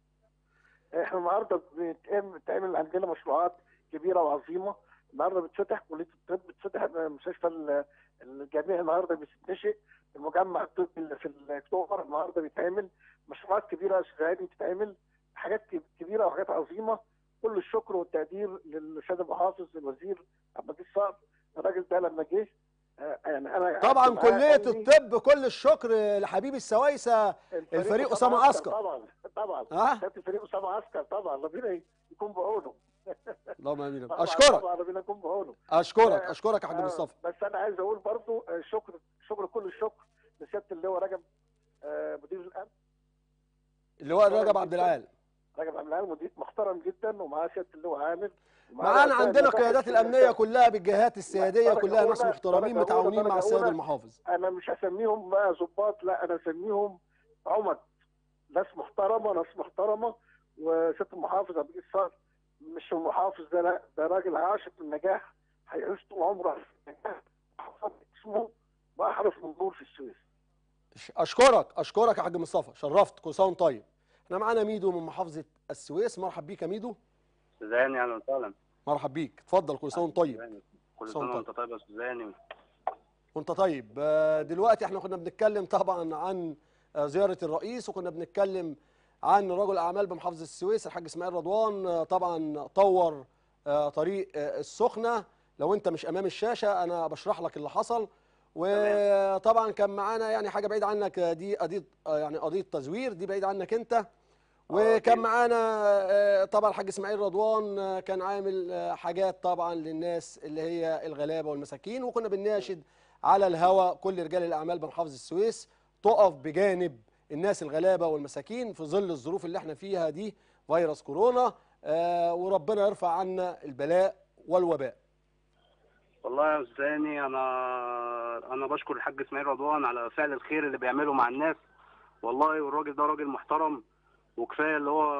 احنا النهارده بيتعمل بتعمل عندنا مشروعات كبيره وعظيمه النهارده بتفتح كليه الطب بتفتح مستشفى ال- الجامعي النهارده بتتنشئ المجمع الطبي اللي في اكتوبر النهارده بيتعمل مشروعات كبيره يا استاذ هادي بتتعمل حاجات كب- كبيره وحاجات عظيمه كل الشكر والتقدير للسيد المحافظ الوزير عبد المجيد صقر الراجل ده لما جه آه، يعني انا
طبعا
قعدت معاه
كليه
قال لي
الطب كل الشكر لحبيب السويسه الفريق أسامة عسكر.
طبعا طبعا
ها
كابتن فريق اسامه عسكر طبعا ربنا يكون بعونه
اللهم امين
طبعاً-
اشكرك
طبعا ربنا يكون بعونه
اشكرك
آه،
اشكرك يا حاج
آه،
مصطفى
بس انا عايز اقول برضو آه، شكر شكر كل الشكر لسياده اللواء رجب آه، مدير الامن
اللواء
شكراً
رجب عبد
جداً.
العال
رجب عبد العال مدير محترم جدا ومعاه سياده اللواء عامر ومعاه
معانا
رؤساء
عندنا
المباحث
القيادات
في
الامنيه
المنطقة.
كلها بالجهات السياديه
درجة
كلها ناس
أولى،
محترمين
درجة أولى،
متعاونين مع
درجة
السيد
أولى.
المحافظ
انا مش هسميهم بقى ظباط لا انا اسميهم عمد ناس محترمه ناس محترمه وسياده المحافظ عبد الجليل صقر مش المحافظ ده لا ده راجل عاشق النجاح هيعيش طول عمره في النجاح حفظ اسمه واحرف من نور في السويس
اشكرك اشكرك يا حاج مصطفى شرفت كل سنه وأنت طيب احنا معانا ميدو من محافظه السويس مرحب بيك يا ميدو
سوزاني اهلا وسهلا
مرحب بيك اتفضل كل سنه وأنت طيب
سوزاني. كل
سنة
سنه
وأنت
وانت طيب يا سوزاني
وانت طيب آه، دلوقتي احنا كنا بنتكلم طبعا عن آه، زياره الرئيس وكنا بنتكلم عن رجل اعمال بمحافظه السويس الحاج اسماعيل رضوان آه، طبعا طور آه، طريق آه، السخنه لو انت مش امام الشاشه انا بشرح لك اللي حصل وطبعا كان معانا يعني حاجه بعيد عنك آه، دي قضيه آه، يعني قضيه تزوير دي بعيد عنك انت وكان
أكيد.
معانا آه، طبعا الحاج اسماعيل رضوان آه، كان عامل آه، حاجات طبعا للناس اللي هي الغلابه والمساكين وكنا بنناشد على الهوا كل رجال الاعمال بمحافظه السويس تقف بجانب الناس الغلابه والمساكين في ظل الظروف اللي احنا فيها دي فيروس كورونا آه، وربنا يرفع عنا البلاء والوباء
والله يا سوزاني انا انا بشكر الحاج اسماعيل رضوان على فعل الخير اللي بيعمله مع الناس والله والراجل ده راجل محترم وكفايه اللي هو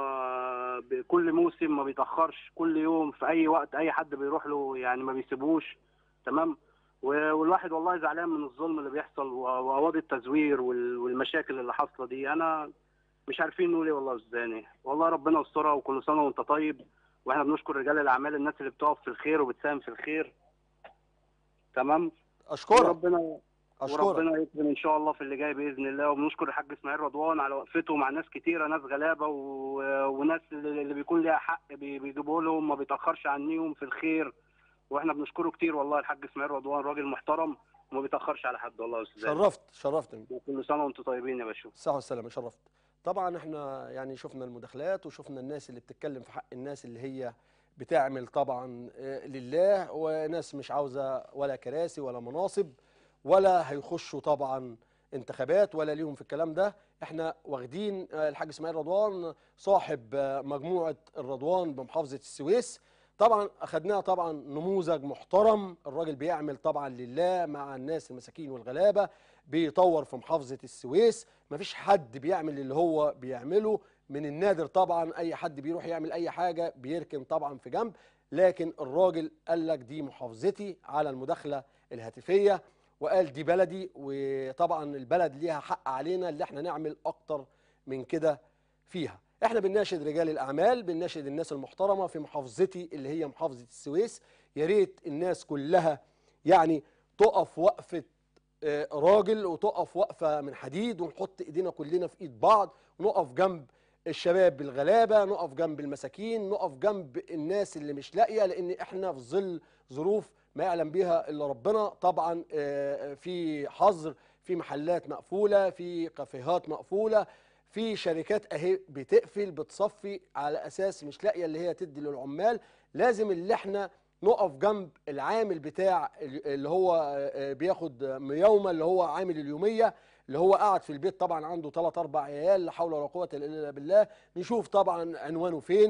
بكل موسم ما بيتاخرش كل يوم في اي وقت اي حد بيروح له يعني ما بيسيبوش تمام و- والواحد والله زعلان من الظلم اللي بيحصل و- وقواضي التزوير وال- والمشاكل اللي حاصله دي انا مش عارفين نقول ايه والله يا سوزاني والله ربنا يسترها وكل سنه وانت طيب واحنا بنشكر رجال الاعمال الناس اللي بتقف في الخير وبتساهم في الخير تمام
اشكرك
وربنا
اشكرك
وربنا يكرم ان شاء الله في اللي جاي باذن الله وبنشكر الحاج اسماعيل رضوان على وقفته مع ناس كتيره ناس غلابه و... وناس اللي اللي بيكون ليها حق بي- بيجيبوا لهم ما بيتاخرش عنيهم في الخير واحنا بنشكره كتير والله الحاج اسماعيل رضوان راجل محترم وما بيتاخرش على حد والله يا استاذ
شرفت شرفت
وكل سنه وانتم طيبين يا باشا
الصحة والسلامة شرفت طبعا احنا يعني شفنا المداخلات وشفنا الناس اللي بتتكلم في حق الناس اللي هي بتعمل طبعا آه، لله وناس مش عاوزة ولا كراسي ولا مناصب ولا هيخشوا طبعا انتخابات ولا ليهم في الكلام ده احنا واخدين آه، الحاج اسماعيل رضوان صاحب آه، مجموعة الرضوان بمحافظة السويس طبعا اخدناه طبعا نموذج محترم الراجل بيعمل طبعا لله مع الناس المساكين والغلابه بيطور في محافظه السويس مفيش حد بيعمل اللي هو بيعمله من النادر طبعا اي حد بيروح يعمل اي حاجه بيركن طبعا في جنب لكن الراجل قال لك دي محافظتي على المداخله الهاتفيه وقال دي بلدي وطبعا البلد ليها حق علينا اللي احنا نعمل اكتر من كده فيها احنا بنناشد رجال الاعمال بنناشد الناس المحترمه في محافظتي اللي هي محافظه السويس يا ريت الناس كلها يعني تقف وقفه آه، راجل وتقف وقفه من حديد ونحط ايدينا كلنا في ايد بعض ونقف جنب الشباب الغلابه نقف جنب المساكين نقف جنب الناس اللي مش لاقيه لان احنا في ظل ظروف ما يعلم بها الا ربنا طبعا آه، في حظر في محلات مقفوله في كافيهات مقفوله في شركات اهي بتقفل بتصفي على اساس مش لاقيه اللي هي تدي للعمال لازم اللي احنا نقف جنب العامل بتاع اللي هو آه، بياخد يومه اللي هو عامل اليوميه اللي هو قاعد في البيت طبعا عنده ثلاث اربع عيال لا حول ولا قوه الا بالله نشوف طبعا عنوانه فين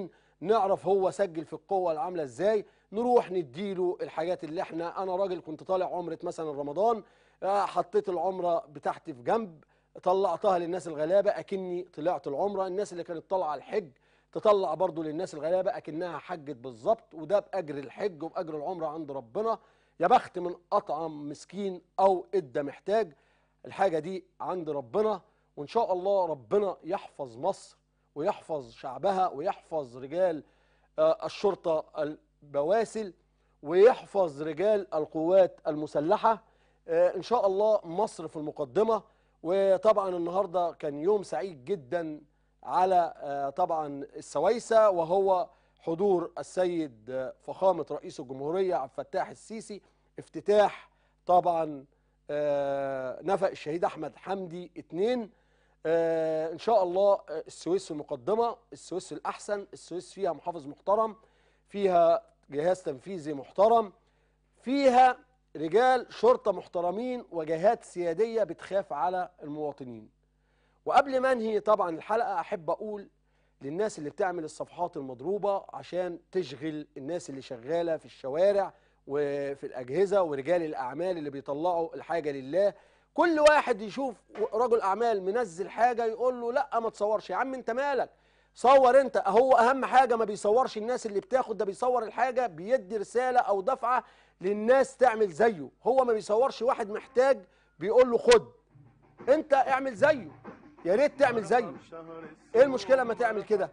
نعرف هو سجل في القوه العامله ازاي نروح نديله الحاجات اللي احنا انا راجل كنت طالع عمره مثلا رمضان آه، حطيت العمره بتاعتي في جنب طلعتها للناس الغلابه اكني طلعت العمره الناس اللي كانت طالعه الحج تطلع برضو للناس الغلابه اكنها حجت بالظبط وده باجر الحج وباجر العمره عند ربنا يا بخت من اطعم مسكين او ادى محتاج الحاجه دي عند ربنا وان شاء الله ربنا يحفظ مصر ويحفظ شعبها ويحفظ رجال آه، الشرطه البواسل ويحفظ رجال القوات المسلحه آه، ان شاء الله مصر في المقدمه وطبعا النهارده كان يوم سعيد جدا على آه، طبعا السويسه وهو حضور السيد آه، فخامه رئيس الجمهوريه عبد الفتاح السيسي افتتاح طبعا آه، نفق الشهيد احمد حمدي اتنين آه، ان شاء الله آه، السويس في المقدمه السويس الاحسن السويس فيها محافظ محترم فيها جهاز تنفيذي محترم فيها رجال شرطه محترمين وجهات سياديه بتخاف على المواطنين وقبل ما انهي طبعا الحلقه احب اقول للناس اللي بتعمل الصفحات المضروبه عشان تشغل الناس اللي شغاله في الشوارع وفي الاجهزه ورجال الاعمال اللي بيطلعوا الحاجه لله كل واحد يشوف رجل اعمال منزل حاجه يقول له لا ما تصورش يا عم انت مالك صور انت هو اهم حاجه ما بيصورش الناس اللي بتاخد ده بيصور الحاجه بيدي رساله او دفعه للناس تعمل زيه هو ما بيصورش واحد محتاج بيقول له خد انت اعمل زيه يا ريت تعمل زيه ايه المشكله ما تعمل كده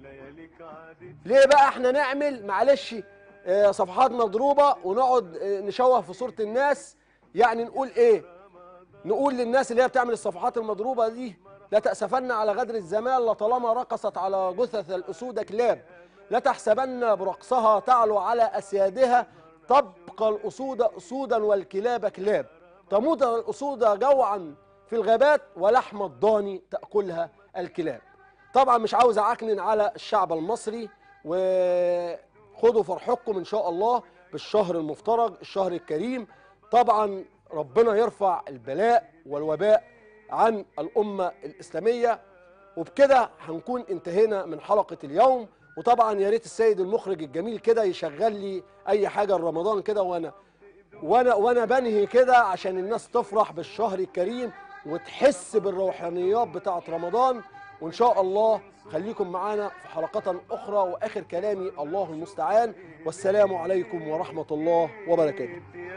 ليه بقى احنا نعمل معلش آه، صفحات مضروبه ونقعد آه، نشوه في صوره الناس يعني نقول ايه نقول للناس اللي هي بتعمل الصفحات المضروبه دي لا تأسفن على غدر الزمان لطالما رقصت على جثث الأسود كلاب لا تحسبن برقصها تعلو على أسيادها تبقى الأسود أسودا والكلاب كلاب تموت الأسود جوعا في الغابات ولحم الضاني تأكلها الكلاب طبعا مش عاوز أعكنن على الشعب المصري وخدوا فرحكم إن شاء الله بالشهر المفترج الشهر الكريم طبعا ربنا يرفع البلاء والوباء عن الأمة الإسلامية وبكده هنكون انتهينا من حلقة اليوم وطبعا يا ريت السيد المخرج الجميل كده يشغل لي أي حاجة لرمضان كده وأنا وأنا وأنا بنهي كده عشان الناس تفرح بالشهر الكريم وتحس بالروحانيات بتاعة رمضان وإن شاء الله خليكم معانا في حلقات أخرى وآخر كلامي الله المستعان والسلام عليكم ورحمة الله وبركاته